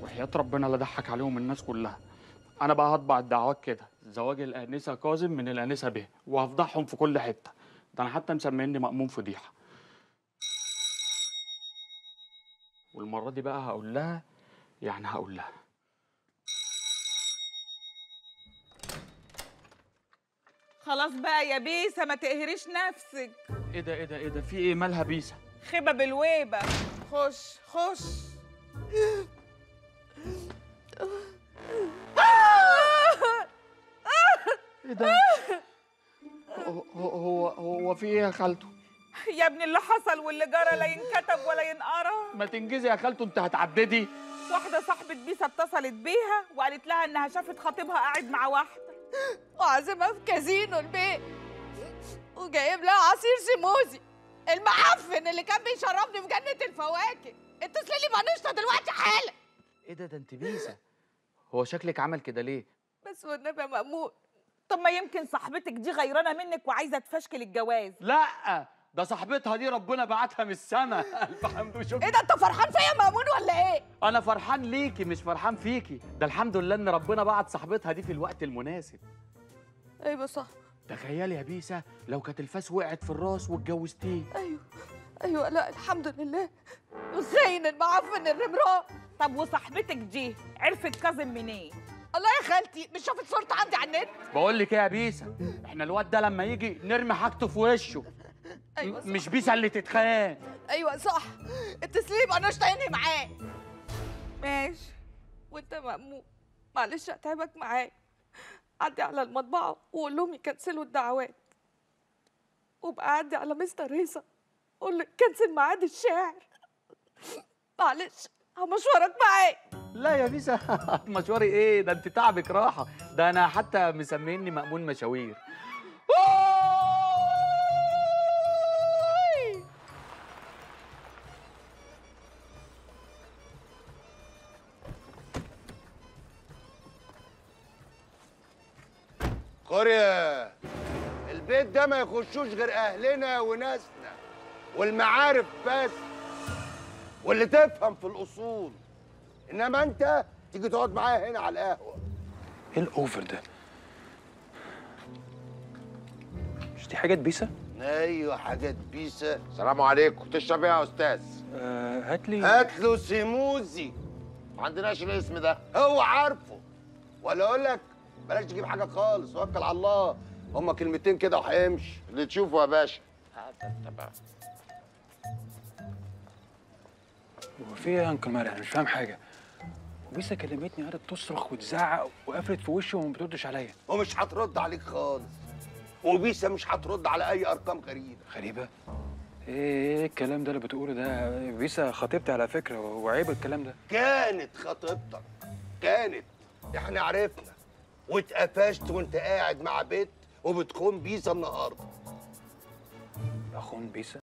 وحياة ربنا لا ضحك عليهم الناس كلها انا بقى هطبع الدعوات كده زواج الانسه كاظم من الانسه به وهفضحهم في كل حته ده انا حتى مسميني مأمون فضيحه والمره دي بقى هقول لها يعني هقول لها خلاص بقى يا بيسه ما تقهريش نفسك ايه ده ايه ده ايه ده في ايه مالها بيسه خيبه بالويبه خش خش ايه ده هو هو هو في ايه يا خالته يا ابني اللي حصل واللي جرى لا ينكتب ولا ينقرا ما تنجزي يا خالته انت هتعددي واحده صاحبه بيسه اتصلت بيها وقالت لها انها شافت خطيبها قاعد مع واحده وعازمها في كازينو البيت وجايب لها عصير سيموزي المعفن اللي كان بيشربني في جنة الفواكه اتصلي لي بانشطة دلوقتي حالا ايه ده ده انت بيسه هو شكلك عمل كده ليه بس والنبي يا مأمون طب ما يمكن صاحبتك دي غيرانه منك وعايزه تفشكل الجواز لا ده صاحبتها دي ربنا بعتها من السما الف حمد وشكر ايه ده انت فرحان فيا يا مأمون ولا ايه؟ انا فرحان ليكي مش فرحان فيكي ده الحمد لله ان ربنا بعت صاحبتها دي في الوقت المناسب ايوه صح تخيلي يا بيسه لو كانت الفاس وقعت في الراس واتجوزتيه ايوه ايوه لا الحمد لله الخاين المعفن الرمران طب وصاحبتك دي عرفت كاظم منين الله يا خالتي مش شافت صورته عندي على النت بقول لك ايه يا بيسه احنا الواد ده لما يجي نرمي حاجته في وشه ايوه صح مش بيسه اللي تتخان ايوه صح اتصلي لي بانشطة انهي معاه ماشي وانت يا مأمون معلش هتعبك معايا عدي على المطبعة وقول لهم يكنسلوا الدعوات وابقى عدي على مستر ريسا قول له كنسل ميعاد الشاعر معلش همشورك معايا لا يا بيسه مشواري ايه ده انت تعبك راحه ده انا حتى مسميني مأمون مشاوير قرية البيت ده ما يخشوش غير اهلنا وناسنا والمعارف بس واللي تفهم في الاصول انما انت تيجي تقعد معايا هنا على القهوه ايه الاوفر ده؟ مش دي حاجات بيسة؟ ايوه حاجات بيسه سلام عليكم تشرب ايه يا استاذ آه هات لي هات له سيموزي ما عندناش الاسم ده هو عارفه ولا اقول لك بلاش تجيب حاجه خالص وكل على الله هما كلمتين كده وهيمشي اللي تشوفه يا باشا هو في ايه يا انكل ماري انا مش فاهم حاجه وبيسة كلمتني قعدت تصرخ وتزعق وقفلت في وشي وما بتردش عليا ومش هترد عليك خالص وبيسا مش هترد على اي ارقام غريبه غريبه ايه إيه الكلام ده اللي بتقوله ده بيسة خطيبتي على فكره وعيب الكلام ده كانت خطيبتك كانت احنا عرفنا واتقفشت وانت قاعد مع بيت وبتخون بيسا النهارده اخون بيسة